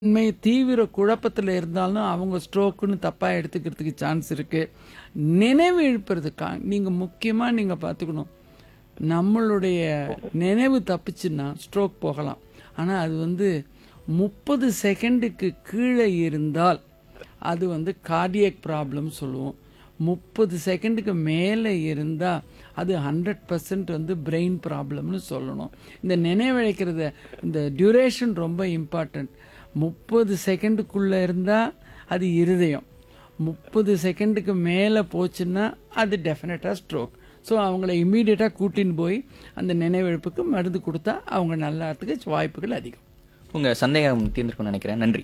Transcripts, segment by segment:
உண்மை தீவிர குழப்பத்தில் இருந்தாலும் அவங்க ஸ்ட்ரோக்குன்னு தப்பாக எடுத்துக்கிறதுக்கு சான்ஸ் இருக்கு நினைவு இழுப்புறதுக்கா நீங்கள் முக்கியமாக நீங்கள் பார்த்துக்கணும் நம்மளுடைய நினைவு தப்பிச்சுன்னா ஸ்ட்ரோக் போகலாம் ஆனால் அது வந்து முப்பது செகண்டுக்கு கீழே இருந்தால் அது வந்து கார்டியக் ப்ராப்ளம் சொல்லுவோம் முப்பது செகண்டுக்கு மேலே இருந்தால் அது ஹண்ட்ரட் பர்சன்ட் வந்து பிரெயின் ப்ராப்ளம்னு சொல்லணும் இந்த நினைவழைக்கிறத இந்த டியூரேஷன் ரொம்ப இம்பார்ட்டண்ட் முப்பது செகண்டுக்குள்ளே இருந்தால் அது இருதயம் முப்பது செகண்டுக்கு மேலே போச்சுன்னா அது டெஃபினட்டாக ஸ்ட்ரோக் ஸோ அவங்கள இம்மீடியட்டாக கூட்டின்னு போய் அந்த நினைவிழப்புக்கு மருந்து கொடுத்தா அவங்க நல்லாறதுக்கு வாய்ப்புகள் அதிகம் உங்க சந்தேகம் தீர்ந்திருக்கும்னு நினைக்கிறேன் நன்றி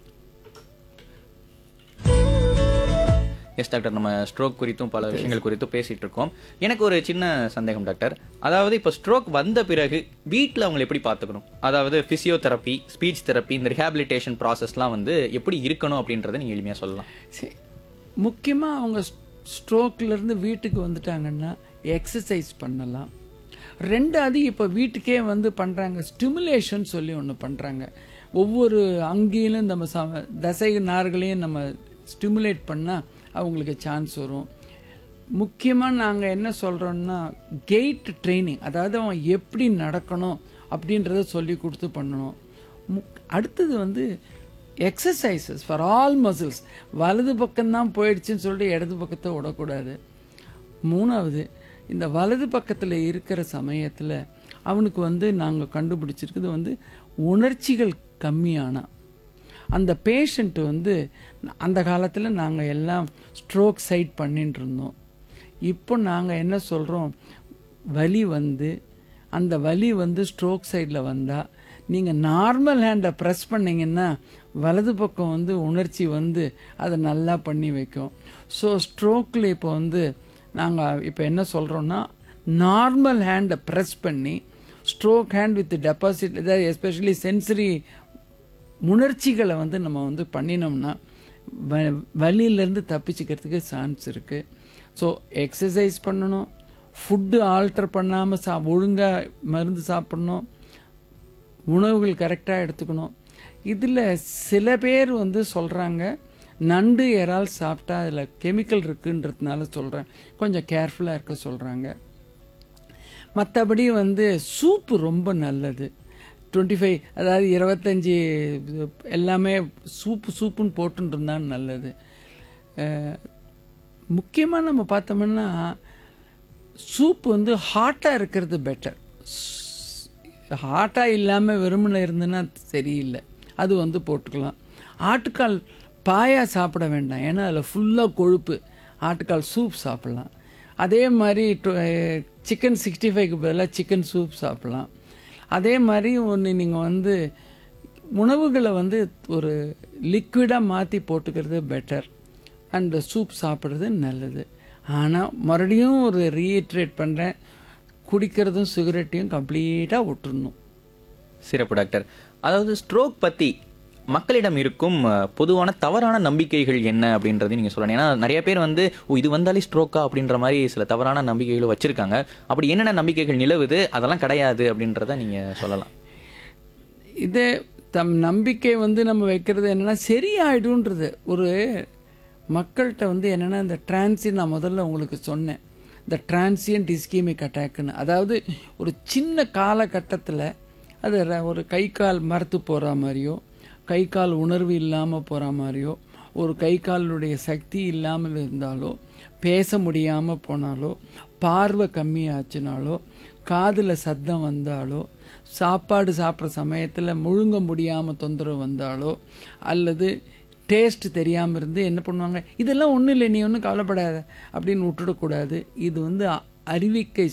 எஸ் டாக்டர் நம்ம ஸ்ட்ரோக் குறித்தும் பல விஷயங்கள் குறித்தும் பேசிட்டு இருக்கோம் எனக்கு ஒரு சின்ன சந்தேகம் டாக்டர் அதாவது இப்போ ஸ்ட்ரோக் வந்த பிறகு வீட்டில் அவங்களை எப்படி பார்த்துக்கணும் அதாவது பிசியோதெரப்பி ஸ்பீச் தெரப்பி இந்த ரிஹாபிலிட்டேஷன் ப்ராசஸ்லாம் வந்து எப்படி இருக்கணும் அப்படின்றத நீங்கள் எளிமையாக சொல்லலாம் சரி முக்கியமாக அவங்க ஸ்ட்ரோக்லேருந்து வீட்டுக்கு வந்துட்டாங்கன்னா எக்ஸசைஸ் பண்ணலாம் ரெண்டாவது இப்போ வீட்டுக்கே வந்து பண்ணுறாங்க ஸ்டிமுலேஷன் சொல்லி ஒன்று பண்ணுறாங்க ஒவ்வொரு அங்கேயும் நம்ம ச தசை நார்களையும் நம்ம ஸ்டிமுலேட் பண்ணால் அவங்களுக்கு சான்ஸ் வரும் முக்கியமாக நாங்கள் என்ன சொல்கிறோன்னா கெயிட் ட்ரைனிங் அதாவது அவன் எப்படி நடக்கணும் அப்படின்றத சொல்லி கொடுத்து பண்ணணும் முக் அடுத்தது வந்து எக்ஸசைசஸ் ஃபார் ஆல் மசில்ஸ் வலது பக்கம்தான் போயிடுச்சுன்னு சொல்லிட்டு இடது பக்கத்தை விடக்கூடாது மூணாவது இந்த வலது பக்கத்தில் இருக்கிற சமயத்தில் அவனுக்கு வந்து நாங்கள் கண்டுபிடிச்சிருக்குது வந்து உணர்ச்சிகள் கம்மியானா அந்த பேஷண்ட் வந்து அந்த காலத்தில் நாங்கள் எல்லாம் ஸ்ட்ரோக் சைட் பண்ணிட்டு இருந்தோம் இப்போ நாங்கள் என்ன சொல்கிறோம் வலி வந்து அந்த வலி வந்து ஸ்ட்ரோக் சைடில் வந்தால் நீங்கள் நார்மல் ஹேண்டை ப்ரெஸ் பண்ணிங்கன்னா வலது பக்கம் வந்து உணர்ச்சி வந்து அதை நல்லா பண்ணி வைக்கும் ஸோ ஸ்ட்ரோக்கில் இப்போ வந்து நாங்கள் இப்போ என்ன சொல்கிறோன்னா நார்மல் ஹேண்டை ப்ரெஸ் பண்ணி ஸ்ட்ரோக் ஹேண்ட் வித் டெபாசிட் இதாவது எஸ்பெஷலி சென்சரி உணர்ச்சிகளை வந்து நம்ம வந்து பண்ணினோம்னா வ வலியிலேருந்து தப்பிச்சுக்கிறதுக்கு சான்ஸ் இருக்குது ஸோ எக்ஸசைஸ் பண்ணணும் ஃபுட்டு ஆல்டர் பண்ணாமல் சா ஒழுங்காக மருந்து சாப்பிடணும் உணவுகள் கரெக்டாக எடுத்துக்கணும் இதில் சில பேர் வந்து சொல்கிறாங்க நண்டு இறால் சாப்பிட்டா அதில் கெமிக்கல் இருக்குன்றதுனால சொல்கிறேன் கொஞ்சம் கேர்ஃபுல்லாக இருக்க சொல்கிறாங்க மற்றபடி வந்து சூப்பு ரொம்ப நல்லது டுவெண்ட்டி ஃபைவ் அதாவது இருபத்தஞ்சி எல்லாமே சூப்பு சூப்புன்னு போட்டுன்னு இருந்தால் நல்லது முக்கியமாக நம்ம பார்த்தோம்னா சூப் வந்து ஹாட்டாக இருக்கிறது பெட்டர் ஹாட்டாக இல்லாமல் வெறுமனை இருந்துன்னா சரியில்லை அது வந்து போட்டுக்கலாம் ஆட்டுக்கால் பாயா சாப்பிட வேண்டாம் ஏன்னா அதில் ஃபுல்லாக கொழுப்பு ஆட்டுக்கால் சூப் சாப்பிட்லாம் அதே மாதிரி சிக்கன் சிக்ஸ்டி ஃபைவ்க்கு பதிலாக சிக்கன் சூப் சாப்பிட்லாம் அதே மாதிரி ஒன்று நீங்கள் வந்து உணவுகளை வந்து ஒரு லிக்விடாக மாற்றி போட்டுக்கிறது பெட்டர் அண்ட் சூப் சாப்பிட்றது நல்லது ஆனால் மறுபடியும் ஒரு ரீஇட்ரேட் பண்ணுறேன் குடிக்கிறதும் சிகரெட்டையும் கம்ப்ளீட்டாக விட்டுறணும் சிறப்பு டாக்டர் அதாவது ஸ்ட்ரோக் பற்றி மக்களிடம் இருக்கும் பொதுவான தவறான நம்பிக்கைகள் என்ன அப்படின்றதையும் நீங்கள் சொல்லணும் ஏன்னா நிறைய பேர் வந்து ஓ இது வந்தாலே ஸ்ட்ரோக்கா அப்படின்ற மாதிரி சில தவறான நம்பிக்கைகள் வச்சுருக்காங்க அப்படி என்னென்ன நம்பிக்கைகள் நிலவுது அதெல்லாம் கிடையாது அப்படின்றத நீங்கள் சொல்லலாம் இது தம் நம்பிக்கை வந்து நம்ம வைக்கிறது என்னென்னா சரியாயிடுன்றது ஒரு மக்கள்கிட்ட வந்து என்னென்னா இந்த டிரான்சியன் நான் முதல்ல உங்களுக்கு சொன்னேன் இந்த டிரான்சியன்ட் இஸ்கீமிக் அட்டாக்குன்னு அதாவது ஒரு சின்ன காலகட்டத்தில் அது ஒரு கை கால் மரத்து போகிற மாதிரியோ கை கால் உணர்வு இல்லாமல் போகிற மாதிரியோ ஒரு கை காலுடைய சக்தி இல்லாமல் இருந்தாலோ பேச முடியாமல் போனாலோ பார்வை கம்மியாச்சுனாலோ காதில் சத்தம் வந்தாலோ சாப்பாடு சாப்பிட்ற சமயத்தில் முழுங்க முடியாமல் தொந்தரவு வந்தாலோ அல்லது டேஸ்ட் தெரியாமல் இருந்து என்ன பண்ணுவாங்க இதெல்லாம் ஒன்றும் இல்லை நீ ஒன்றும் கவலைப்படாத அப்படின்னு விட்டுடக்கூடாது இது வந்து அறிவிக்கை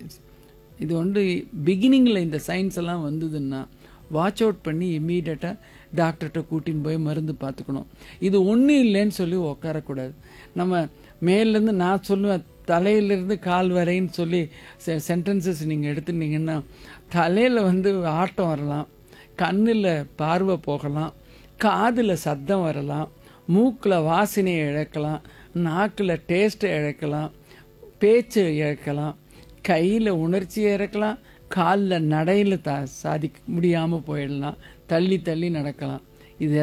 இது வந்து பிகினிங்கில் இந்த சயின்ஸ் எல்லாம் வந்ததுன்னா வாட்ச் அவுட் பண்ணி இம்மீடியட்டாக டாக்டர்கிட்ட கூட்டின்னு போய் மருந்து பார்த்துக்கணும் இது ஒன்றும் இல்லைன்னு சொல்லி உட்காரக்கூடாது நம்ம மேலேருந்து நான் சொல்லுவேன் தலையிலேருந்து கால் வரைன்னு சொல்லி சென்டென்சஸ் நீங்கள் எடுத்துட்டீங்கன்னா தலையில் வந்து ஆட்டம் வரலாம் கண்ணில் பார்வை போகலாம் காதில் சத்தம் வரலாம் மூக்கில் வாசனையை இழக்கலாம் நாக்கில் டேஸ்ட்டை இழக்கலாம் பேச்சு இழக்கலாம் கையில் உணர்ச்சியை இறக்கலாம் காலில் நடையில் த சாதிக்க முடியாமல் போயிடலாம் தள்ளி தள்ளி நடக்கலாம் இது